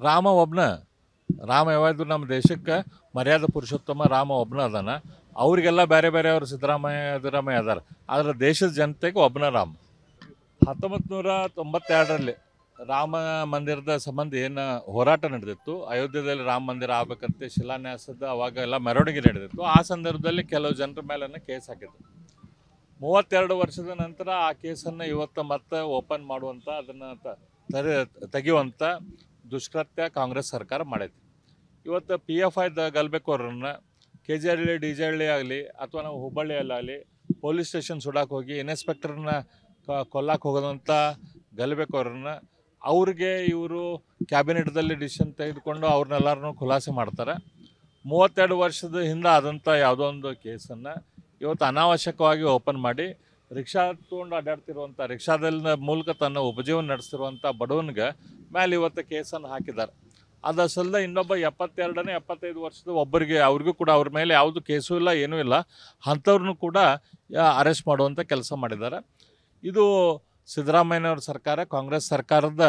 ರಾಮ ಒಬ್ನ ರಾಮ ಯಾವಾಗಲೂ ನಮ್ಮ ದೇಶಕ್ಕೆ ಮರ್ಯಾದ ಪುರುಷೋತ್ತಮ ರಾಮ ಒಬ್ನ ಅದಾನ ಅವ್ರಿಗೆಲ್ಲ ಬೇರೆ ಬೇರೆ ಅವರು ಸಿದ್ದರಾಮಯ್ಯ ಸಿದ್ದರಾಮಯ್ಯ ಅದಾರ ಆದರೆ ದೇಶದ ಜನತೆಗೆ ಒಬ್ಬನ ರಾಮ ಹತ್ತೊಂಬತ್ತು ನೂರ ತೊಂಬತ್ತೆರಡರಲ್ಲಿ ರಾಮ ಮಂದಿರದ ಸಂಬಂಧ ಏನು ಹೋರಾಟ ನಡೆದಿತ್ತು ಅಯೋಧ್ಯೆಯಲ್ಲಿ ರಾಮ ಮಂದಿರ ಆಗ್ಬೇಕಂತೆ ಶಿಲಾನ್ಯಾಸದ ಅವಾಗ ಎಲ್ಲ ಮೆರವಣಿಗೆ ನಡೆದಿತ್ತು ಆ ಸಂದರ್ಭದಲ್ಲಿ ಕೆಲವು ಜನರ ಮೇಲೆ ಕೇಸ್ ಹಾಕಿದ್ರು ಮೂವತ್ತೆರಡು ವರ್ಷದ ನಂತರ ಆ ಕೇಸನ್ನು ಇವತ್ತು ಮತ್ತೆ ಓಪನ್ ಮಾಡುವಂಥ ಅದನ್ನು ತರೆ ತೆಗೆಯುವಂಥ ದುಷ್ಕೃತ್ಯ ಕಾಂಗ್ರೆಸ್ ಸರ್ಕಾರ ಮಾಡೈತಿ ಇವತ್ತು ಪಿ ಎಫ್ ಐ ಗಲ್ಬೇಕೋರನ್ನ K G Halli D J Halli ಆಗಲಿ ಅಥವಾ ನಾವು ಹುಬ್ಬಳ್ಳಿಯಲ್ಲಾಗಲಿ ಪೊಲೀಸ್ ಸ್ಟೇಷನ್ ಸುಡಾಕ್ ಹೋಗಿ ಇನ್ಸ್ಪೆಕ್ಟರ್ನ ಕೊಲ್ಲಕ್ಕೆ ಹೋಗೋದಂಥ ಗಲ್ಬೇಕೋರನ್ನ ಅವ್ರಿಗೆ ಇವರು ಕ್ಯಾಬಿನೆಟ್ದಲ್ಲಿ ಡಿಸಿಷನ್ ತೆಗೆದುಕೊಂಡು ಅವ್ರನ್ನೆಲ್ಲರನ್ನೂ ಖುಲಾಸೆ ಮಾಡ್ತಾರೆ ಮೂವತ್ತೆರಡು ವರ್ಷದ ಹಿಂದೆ ಆದಂಥ ಯಾವುದೋ ಒಂದು ಕೇಸನ್ನು ಇವತ್ತು ಅನಾವಶ್ಯಕವಾಗಿ ಓಪನ್ ಮಾಡಿ ರಿಕ್ಷಾ ತೊಗೊಂಡು ಅಡ್ಡಾಡ್ತಿರುವಂಥ ರಿಕ್ಷಾದಲ್ಲಿ ಮೂಲಕ ತನ್ನ ಉಪಜೀವನ ನಡೆಸ್ತಿರುವಂಥ ಬಡವನಿಗೆ ಮೇಲೆ ಇವತ್ತು ಕೇಸನ್ನು ಹಾಕಿದ್ದಾರೆ ಅದು ಸಲ್ದ ಇನ್ನೊಬ್ಬ ಎಪ್ಪತ್ತೆರಡನೇ ಎಪ್ಪತ್ತೈದು ವರ್ಷದ ಒಬ್ಬರಿಗೆ ಅವ್ರಿಗೂ ಕೂಡ ಅವ್ರ ಮೇಲೆ ಯಾವುದು ಕೇಸು ಇಲ್ಲ ಏನೂ ಇಲ್ಲ ಅಂಥವ್ರನ್ನೂ ಕೂಡ ಅರೆಸ್ಟ್ ಮಾಡುವಂಥ ಕೆಲಸ ಮಾಡಿದ್ದಾರೆ ಇದು ಸಿದ್ದರಾಮಯ್ಯನವ್ರ ಸರ್ಕಾರ ಕಾಂಗ್ರೆಸ್ ಸರ್ಕಾರದ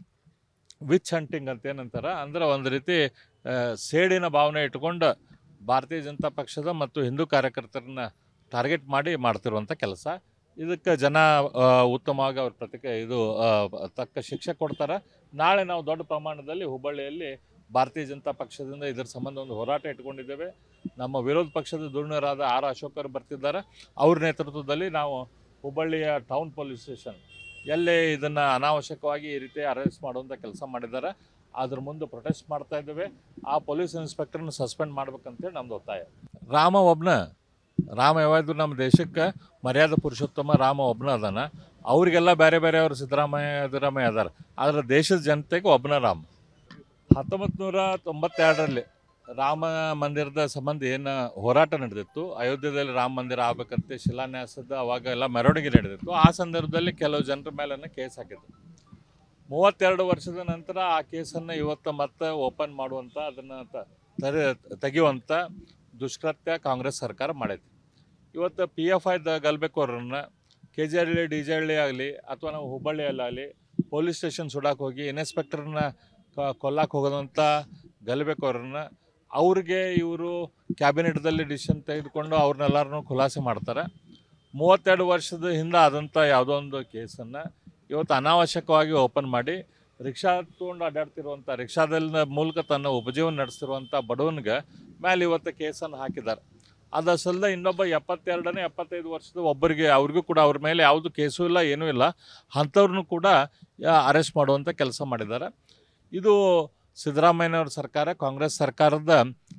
ವಿಚ್ ಹಂಟಿಂಗ್ ಅಂತ ಏನಂತಾರೆ ಅಂದ್ರೆ ಒಂದು ರೀತಿ ಆ, ಸೇಡಿನ ಭಾವನೆ ಇಟ್ಕೊಂಡು ಭಾರತೀಯ ಜನತಾ ಪಕ್ಷದ ಮತ್ತು ಹಿಂದೂ ಕಾರ್ಯಕರ್ತರನ್ನ ಟಾರ್ಗೆಟ್ ಮಾಡಿ ಮಾಡ್ತಿರುವಂಥ ಕೆಲಸ ಇದಕ್ಕೆ ಜನ ಆ, ಉತ್ತಮವಾಗಿ ಅವ್ರ ಪ್ರತಿಕ್ರಿಯೆ ಇದು ಆ, ತಕ್ಕ ಶಿಕ್ಷೆ ಕೊಡ್ತಾರೆ ನಾಳೆ ನಾವು ದೊಡ್ಡ ಪ್ರಮಾಣದಲ್ಲಿ ಹುಬ್ಬಳ್ಳಿಯಲ್ಲಿ ಭಾರತೀಯ ಜನತಾ ಪಕ್ಷದಿಂದ ಇದರ ಸಂಬಂಧ ಒಂದು ಹೋರಾಟ ಇಟ್ಕೊಂಡಿದ್ದೇವೆ ನಮ್ಮ ವಿರೋಧ ಪಕ್ಷದ ದುರ್ಣರಾದ ಆರ್ ಅಶೋಕರು ಬರ್ತಿದ್ದಾರೆ ಅವ್ರ ನೇತೃತ್ವದಲ್ಲಿ ನಾವು ಹುಬ್ಬಳ್ಳಿಯ ಟೌನ್ ಪೊಲೀಸ್ ಸ್ಟೇಷನ್ ಎಲ್ಲೇ ಇದನ್ನು ಅನಾವಶ್ಯಕವಾಗಿ ಈ ರೀತಿ ಅರೆಸ್ಟ್ ಮಾಡುವಂಥ ಕೆಲಸ ಮಾಡಿದ್ದಾರೆ ಅದ್ರ ಮುಂದೆ ಪ್ರೊಟೆಸ್ಟ್ ಮಾಡ್ತಾ ಇದ್ದೇವೆ ಆ ಪೊಲೀಸ್ ಇನ್ಸ್ಪೆಕ್ಟರ್ನ ಸಸ್ಪೆಂಡ್ ಮಾಡ್ಬೇಕಂತೇಳಿ ನಮ್ದು ಒತ್ತಾಯ ರಾಮ ಒಬ್ನ ರಾಮ ಯಾವಾಗಲೂ ನಮ್ಮ ದೇಶಕ್ಕೆ ಮರ್ಯಾದ ಪುರುಷೋತ್ತಮ ರಾಮ ಒಬ್ನ ಅದಾನ ಅವ್ರಿಗೆಲ್ಲ ಬೇರೆ ಬೇರೆ ಅವರು ಸಿದ್ದರಾಮಯ್ಯ ಸಿದ್ದರಾಮಯ್ಯ ಅದಾರ ಆದರೆ ದೇಶದ ಜನತೆಗೆ ಒಬ್ಬನ ರಾಮ ಹತ್ತೊಂಬತ್ತು ನೂರ ತೊಂಬತ್ತೆರಡರಲ್ಲಿ ರಾಮ ಮಂದಿರದ ಸಂಬಂಧ ಏನು ಹೋರಾಟ ನಡೆದಿತ್ತು ಅಯೋಧ್ಯೆಯಲ್ಲಿ ರಾಮ ಮಂದಿರ ಆಗ್ಬೇಕಂತೆ ಶಿಲಾನ್ಯಾಸದ ಅವಾಗ ಎಲ್ಲ ಮೆರವಣಿಗೆ ನಡೆದಿತ್ತು ಆ ಸಂದರ್ಭದಲ್ಲಿ ಕೆಲವು ಜನರ ಮೇಲೆ ಕೇಸ್ ಹಾಕಿದ್ರು ಮೂವತ್ತೆರಡು ವರ್ಷದ ನಂತರ ಆ ಕೇಸನ್ನು ಇವತ್ತು ಮತ್ತೆ ಓಪನ್ ಮಾಡುವಂಥ ಅದನ್ನು ತರೆ ತೆಗೆಯುವಂಥ ದುಷ್ಕೃತ್ಯ ಕಾಂಗ್ರೆಸ್ ಸರ್ಕಾರ ಮಾಡೈತಿ ಇವತ್ತು ಪಿ ಎಫ್ ಐ ಗಲ್ಬೇಕೋರನ್ನ K G Halli D J Halli ಆಗಲಿ ಅಥವಾ ನಾವು ಹುಬ್ಬಳ್ಳಿಯಲ್ಲಾಗಲಿ ಪೊಲೀಸ್ ಸ್ಟೇಷನ್ ಸುಡಾಕ್ ಹೋಗಿ ಇನ್ಸ್ಪೆಕ್ಟರ್ನ ಕೊಲ್ಲಕ್ಕೆ ಹೋಗೋದಂಥ ಗಲ್ಬೇಕೋರನ್ನ ಅವ್ರಿಗೆ ಇವರು ಕ್ಯಾಬಿನೆಟ್ದಲ್ಲಿ ಡಿಸಿಷನ್ ತೆಗೆದುಕೊಂಡು ಅವ್ರನ್ನೆಲ್ಲರನ್ನೂ ಖುಲಾಸೆ ಮಾಡ್ತಾರೆ ಮೂವತ್ತೆರಡು ವರ್ಷದ ಹಿಂದೆ ಆದಂಥ ಯಾವುದೋ ಒಂದು ಕೇಸನ್ನು ಇವತ್ತು ಅನಾವಶ್ಯಕವಾಗಿ ಓಪನ್ ಮಾಡಿ ರಿಕ್ಷಾ ತೊಗೊಂಡು ಅಡ್ಡಾಡ್ತಿರುವಂಥ ರಿಕ್ಷಾದಲ್ಲಿ ಮೂಲಕ ತನ್ನ ಉಪಜೀವನ ನಡೆಸ್ತಿರುವಂಥ ಬಡವನಿಗೆ ಮೇಲೆ ಇವತ್ತು ಕೇಸನ್ನು ಹಾಕಿದ್ದಾರೆ ಅದು ಸಲ್ದ ಇನ್ನೊಬ್ಬ ಎಪ್ಪತ್ತೆರಡನೇ ಎಪ್ಪತ್ತೈದು ವರ್ಷದ ಒಬ್ಬರಿಗೆ ಅವ್ರಿಗೂ ಕೂಡ ಅವ್ರ ಮೇಲೆ ಯಾವುದು ಕೇಸು ಇಲ್ಲ ಏನೂ ಇಲ್ಲ ಅಂಥವ್ರನ್ನೂ ಕೂಡ ಅರೆಸ್ಟ್ ಮಾಡುವಂಥ ಕೆಲಸ ಮಾಡಿದ್ದಾರೆ ಇದು ಸಿದ್ದರಾಮಯ್ಯನವ್ರ ಸರ್ಕಾರ ಕಾಂಗ್ರೆಸ್ ಸರ್ಕಾರದ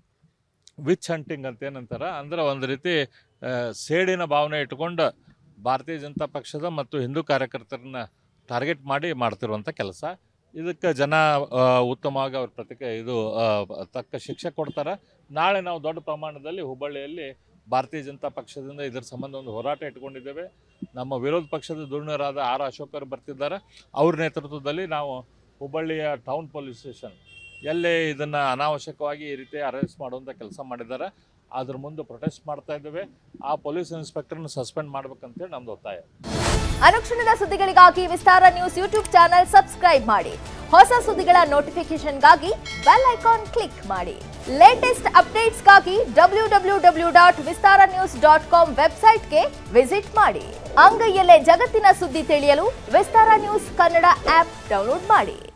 ವಿಚ್ ಹಂಟಿಂಗ್ ಅಂತ ಏನಂತಾರೆ ಅಂದ್ರೆ ಒಂದು ರೀತಿ ಆ, ಸೇಡಿನ ಭಾವನೆ ಇಟ್ಕೊಂಡು ಭಾರತೀಯ ಜನತಾ ಪಕ್ಷದ ಮತ್ತು ಹಿಂದೂ ಕಾರ್ಯಕರ್ತರನ್ನ ಟಾರ್ಗೆಟ್ ಮಾಡಿ ಮಾಡ್ತಿರುವಂಥ ಕೆಲಸ ಇದಕ್ಕೆ ಜನ ಆ, ಉತ್ತಮವಾಗಿ ಅವ್ರ ಪ್ರತಿಕ್ರಿಯೆ ಇದು ಆ, ತಕ್ಕ ಶಿಕ್ಷೆ ಕೊಡ್ತಾರೆ ನಾಳೆ ನಾವು ದೊಡ್ಡ ಪ್ರಮಾಣದಲ್ಲಿ ಹುಬ್ಬಳ್ಳಿಯಲ್ಲಿ ಭಾರತೀಯ ಜನತಾ ಪಕ್ಷದಿಂದ ಇದರ ಸಂಬಂಧ ಒಂದು ಹೋರಾಟ ಇಟ್ಕೊಂಡಿದ್ದೇವೆ ನಮ್ಮ ವಿರೋಧ ಪಕ್ಷದ ದುರ್ಣರಾದ ಆರ್ ಅಶೋಕರು ಬರ್ತಿದ್ದಾರೆ ಅವ್ರ ನೇತೃತ್ವದಲ್ಲಿ ನಾವು ಹುಬ್ಬಳ್ಳಿಯ ಟೌನ್ ಪೊಲೀಸ್ ಸ್ಟೇಷನ್ ಎಲ್ಲೇ ಇದನ್ನು ಅನಾವಶ್ಯಕವಾಗಿ ಈ ರೀತಿ ಅರೆಸ್ಟ್ ಮಾಡುವಂಥ ಕೆಲಸ ಮಾಡಿದ್ದಾರೆ ಅದ್ರ ಮುಂದೆ ಪ್ರೊಟೆಸ್ಟ್ ಮಾಡ್ತಾ ಇದ್ದೇವೆ ಆ ಪೊಲೀಸ್ ಇನ್ಸ್ಪೆಕ್ಟರ್ನ ಸಸ್ಪೆಂಡ್ ಮಾಡ್ಬೇಕಂತೇಳಿ ನಮ್ದು ಒತ್ತಾಯ ಅನುಕ್ಷಣದ ಸುದ್ದಿಗಳಿಗಾಗಿ Vistara news YouTube channel subscribe ಮಾಡಿ ಹೊಸ ಸುದ್ದಿಗಳ ನೋಟಿಫಿಕೇಶನ್ಗಾಗಿ ಬೆಲ್ ಐಕಾನ್ ಕ್ಲಿಕ್ ಮಾಡಿ ಲೇಟೆಸ್ಟ್ ಅಪ್ಡೇಟ್ಸ್ಗಾಗಿ W W W dot Vistara news dot com ವೆಬ್ಸೈಟ್ಗೆ ವಿಸಿಟ್ ಮಾಡಿ ಅಂಗೈಯಲ್ಲೇ ಜಗತ್ತಿನ ಸುದ್ದಿ ತಿಳಿಯಲು Vistara news Kannada app download ಮಾಡಿ